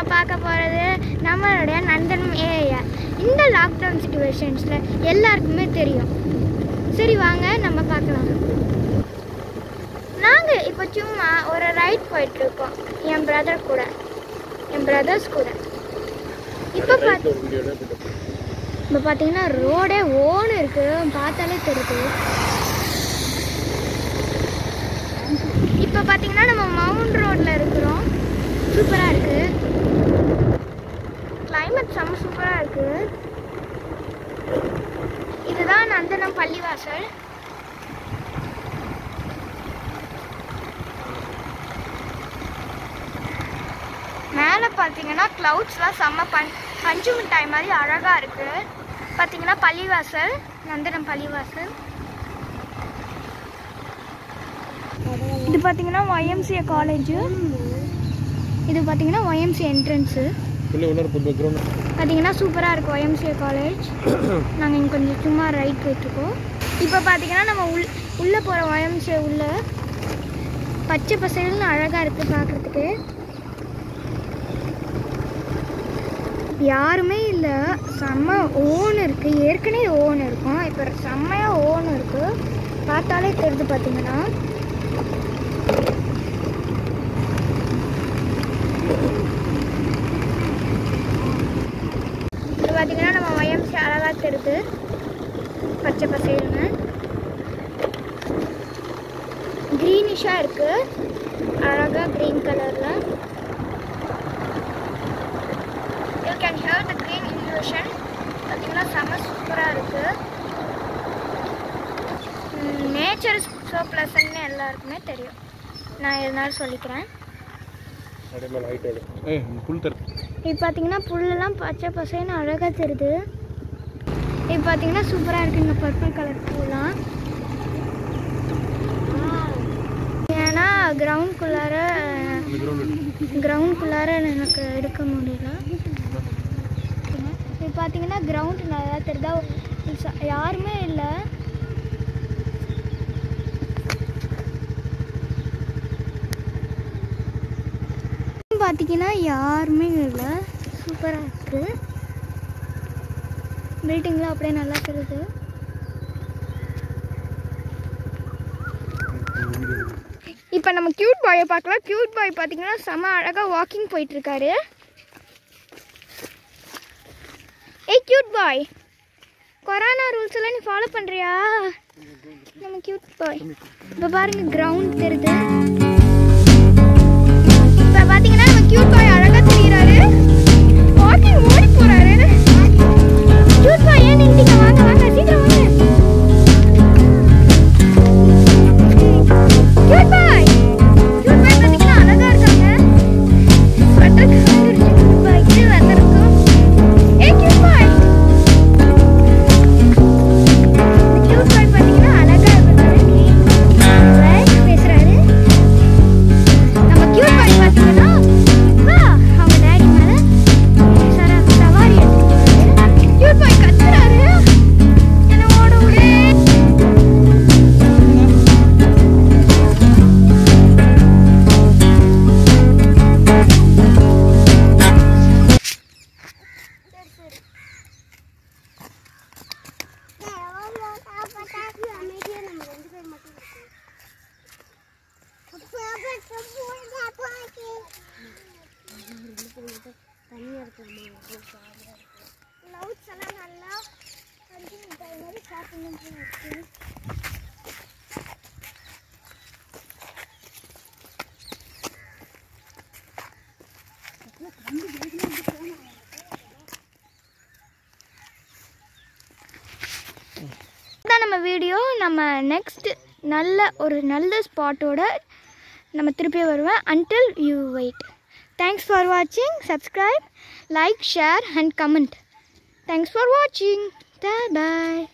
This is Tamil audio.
பார்க்க போகிறது நம்மளுடைய நந்தனம் ஏஐஆர் இந்த லாக்டவுன் சுச்சுவேஷன்ஸில் எல்லாருக்குமே தெரியும் சரி வாங்க நம்ம பார்க்கலாம் நாங்கள் இப்போ சும்மா ஒரு ரைட் போயிட்டுருக்கோம் என் பிரதர் கூட என் பிரதர்ஸ் கூட இப்போ பார்த்து இப்போ பார்த்தீங்கன்னா ரோடே ஓன்னு இருக்கு பார்த்தாலே தெரியுது இப்போ பார்த்தீங்கன்னா நம்ம மவுண்ட் ரோட்டில் இருக்கிறோம் சூப்பராக இருக்கு கிளைமேட் செம்ம சூப்பராக இருக்கு இதுதான் நந்தனம் பள்ளிவாசல் மேலே பார்த்தீங்கன்னா க்ளவுட்ஸ்லாம் செம்ம பஞ் பஞ்சு மிட்டாய் மாதிரி அழகாக இருக்குது பார்த்தீங்கன்னா பள்ளிவாசல் நந்தனம் பள்ளிவாசல் இது பார்த்தீங்கன்னா ஒய்எம்சிஏ காலேஜு இது பார்த்தீங்கன்னா ஒய்எம்சி என்ட்ரன்ஸு இல்லை இன்னொரு பேக்ரவுண்ட் பார்த்தீங்கன்னா சூப்பராக இருக்கும் ஒய்எம்சிஏ காலேஜ் நாங்கள் இங்கே கொஞ்சம் சும்மா ரைட் போயிட்டுருக்கோம் இப்போ பார்த்தீங்கன்னா நம்ம உள் உள்ளே போகிற ஒய்எம்சிஏ உள்ள பச்சை பசேல்னு அழகாக இருக்குது பார்க்குறதுக்கு யாருமே இல்லை செம்ம ஓன் இருக்குது ஏற்கனவே ஓன் இருக்கும் இப்போ செம்மையாக ஓன் இருக்குது பார்த்தாலே தெரியுது பார்த்தீங்கன்னா இது பார்த்தீங்கன்னா நம்ம ஒயம்சி அழகாக தெரியுது பச்சை பசேல்னு க்ரீனிஷாக இருக்குது அழகாக க்ரீன் கலரில் you can here the green infusion பார்த்தீங்கன்னா செம்ம சூப்பராக இருக்குது நேச்சர் ஸோ ப்ளசன்ட்னு எல்லாருக்குமே தெரியும் நான் இருந்தாலும் சொல்லிக்கிறேன் அதே மாதிரி ஹைட் ஏ புல் தர இப்போ பார்த்தீங்கன்னா புல்லெல்லாம் பச்சை பசேன்னு அழகாக தெரியுது இப்போ பார்த்தீங்கன்னா சூப்பராக இருக்குது இந்த பர்பிள் கலர் பூலாம் ஏன்னா கிரவுண்ட்குள்ளார அந்த கிரவுண்ட் கிரவுண்ட்குள்ளார எனக்கு எடுக்க முடியல இப்போ பார்த்தீங்கன்னா கிரவுண்ட் நல்லா தெரியுதா ச- யாருமே இல்லை பார்த்தீங்கன்னா யாருமே இல்லை சூப்பராக இருக்குது பில்டிங்லாம் அப்படியே நல்லா தெரியுது இப்போ நம்ம கியூட் பாயை பார்க்கலாம் கியூட் பாய் பார்த்தீங்கன்னா செம அழகாக வாக்கிங் போயிட்டு இருக்காரு ஏய் கியூட் பாய் கொரோனா ரூல்ஸ் எல்லாம் நீ ஃபாலோ பண்ணுறியா நம்ம கியூட் பாய் இப்போ பாருங்க கிரவுண்ட் தெரியுது இப்போ பார்த்தீங்கன்னா நம்ம கியூட் பாய் அழகாக தெரியுறாரு வாக்கிங் ஓடி போகிறாரு கியூட் பாய் ஏன் நின்றுங்க வாங்க வாங்க சீக்கிரம் வாங்க கியூட் பாய் கியூட் பாய் பார்த்தீங்கன்னா அழகா இருக்காங்க ஸ்வெட்டர் கலந்துருச்சு கியூட் பாய்க்கு வந்திருக்கும் ஏ கியூட் பாய் கியூட் பாய் பார்த்தீங்கன்னா அழகா இருக்கிறாரு பேசுறாரு நம்ம கியூட் பாய் பார்த்தீங்கன்னா வா அவங்க டேடி மேல சரா சவாரி எடுத்துட்டு கியூட் பாய் கத்துறாரு என்ன ஓட விடு தான் நம்ம வீடியோ நம்ம நெக்ஸ்ட் நல்ல ஒரு நல்ல ஸ்பாட்டோட நம்ம திருப்பி வருவேன் until you wait thanks for வாட்சிங் subscribe like share and comment thanks for வாட்சிங் பாய்